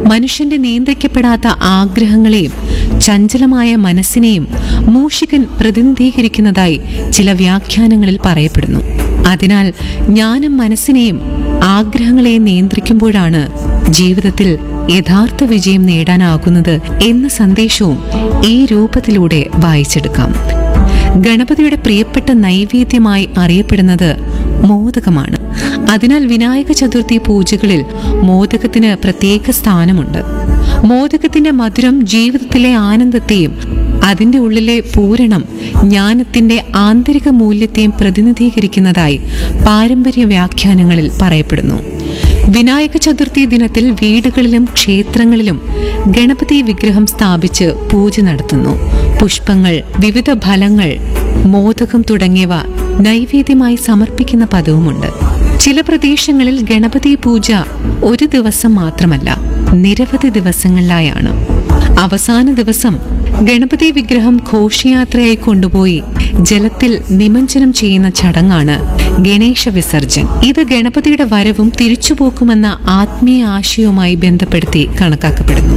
മനുഷ്യന്റെ നിയന്ത്രിക്കപ്പെടാത്ത ആഗ്രഹങ്ങളെയും ചഞ്ചലമായ മനസ്സിനെയും മൂഷികൻ പ്രതിനിധീകരിക്കുന്നതായി ചില വ്യാഖ്യാനങ്ങളിൽ പറയപ്പെടുന്നു അതിനാൽ ജ്ഞാനം മനസ്സിനെയും ആഗ്രഹങ്ങളെയും നിയന്ത്രിക്കുമ്പോഴാണ് ജീവിതത്തിൽ യഥാർത്ഥ വിജയം നേടാനാകുന്നത് എന്ന സന്ദേശവും ഈ രൂപത്തിലൂടെ വായിച്ചെടുക്കാം ഗണപതിയുടെ പ്രിയപ്പെട്ട നൈവേദ്യമായി അറിയപ്പെടുന്നത് മോദകമാണ് അതിനാൽ വിനായക ചതുർത്ഥി പൂജകളിൽ മോദകത്തിന് പ്രത്യേക സ്ഥാനമുണ്ട് മോദകത്തിന്റെ മധുരം ജീവിതത്തിലെ ആനന്ദത്തെയും അതിന്റെ ഉള്ളിലെ പൂരണം ജ്ഞാനത്തിന്റെ ആന്തരിക മൂല്യത്തെയും പ്രതിനിധീകരിക്കുന്നതായി പാരമ്പര്യ വ്യാഖ്യാനങ്ങളിൽ പറയപ്പെടുന്നു വിനായക ചതുർത്ഥി ദിനത്തിൽ വീടുകളിലും ക്ഷേത്രങ്ങളിലും ഗണപതി വിഗ്രഹം സ്ഥാപിച്ച് പൂജ നടത്തുന്നു പുഷ്പങ്ങൾ വിവിധ ഫലങ്ങൾ മോദകം തുടങ്ങിയവ നൈവേദ്യമായി സമർപ്പിക്കുന്ന പതിവുമുണ്ട് ചില പ്രദേശങ്ങളിൽ ഗണപതി പൂജ ഒരു ദിവസം മാത്രമല്ല നിരവധി ദിവസങ്ങളിലായാണ് അവസാന ദിവസം ഗണപതി വിഗ്രഹം ഘോഷയാത്രയായി കൊണ്ടുപോയി ജലത്തിൽ നിമഞ്ജനം ചെയ്യുന്ന ചടങ്ങാണ് ഗണേശ വിസർജൻ ഇത് ഗണപതിയുടെ വരവും തിരിച്ചുപോക്കുമെന്ന ആത്മീയ ആശയവുമായി ബന്ധപ്പെടുത്തി കണക്കാക്കപ്പെടുന്നു